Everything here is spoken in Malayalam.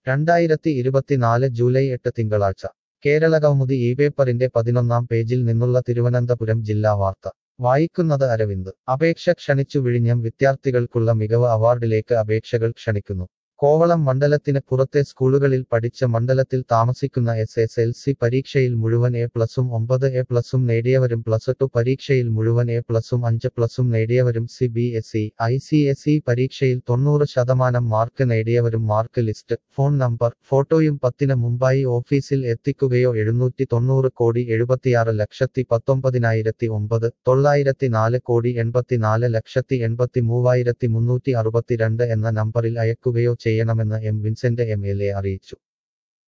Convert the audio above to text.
രണ്ടായിരത്തി ഇരുപത്തിനാല് ജൂലൈ എട്ട് തിങ്കളാഴ്ച കേരളകൗമുദി ഈ പേപ്പറിന്റെ പതിനൊന്നാം പേജിൽ നിന്നുള്ള തിരുവനന്തപുരം ജില്ലാ വാർത്ത വായിക്കുന്നത് അരവിന്ദ് അപേക്ഷ ക്ഷണിച്ചു വിഴിഞ്ഞം വിദ്യാർത്ഥികൾക്കുള്ള മികവ് അവാർഡിലേക്ക് അപേക്ഷകൾ ക്ഷണിക്കുന്നു കോവളം മണ്ഡലത്തിന് പുറത്തെ സ്കൂളുകളിൽ പഠിച്ച മണ്ഡലത്തിൽ താമസിക്കുന്ന എസ് എസ് എൽ സി പരീക്ഷയിൽ മുഴുവൻ എ പ്ലസും ഒമ്പത് എ പ്ലസും നേടിയവരും പ്ലസ് ടു പരീക്ഷയിൽ മുഴുവൻ എ പ്ലസും അഞ്ച് പ്ലസും നേടിയവരും C B S E I C S E പരീക്ഷയിൽ തൊണ്ണൂറ് ശതമാനം മാർക്ക് നേടിയവരും മാർക്ക് ലിസ്റ്റ് ഫോൺ നമ്പർ ഫോട്ടോയും പത്തിന് മുമ്പായി ഓഫീസിൽ എത്തിക്കുകയോ എഴുന്നൂറ്റി തൊണ്ണൂറ് കോടി എഴുപത്തിയാറ് ലക്ഷത്തി പത്തൊമ്പതിനായിരത്തി ഒമ്പത് തൊള്ളായിരത്തി നാല് കോടി എൺപത്തിനാല് ലക്ഷത്തി എൺപത്തി മൂവായിരത്തി മുന്നൂറ്റി അറുപത്തിരണ്ട് എന്ന നമ്പറിൽ അയക്കുകയോ ചെയ്യണമെന്ന് M Vincent M L A അറിയിച്ചു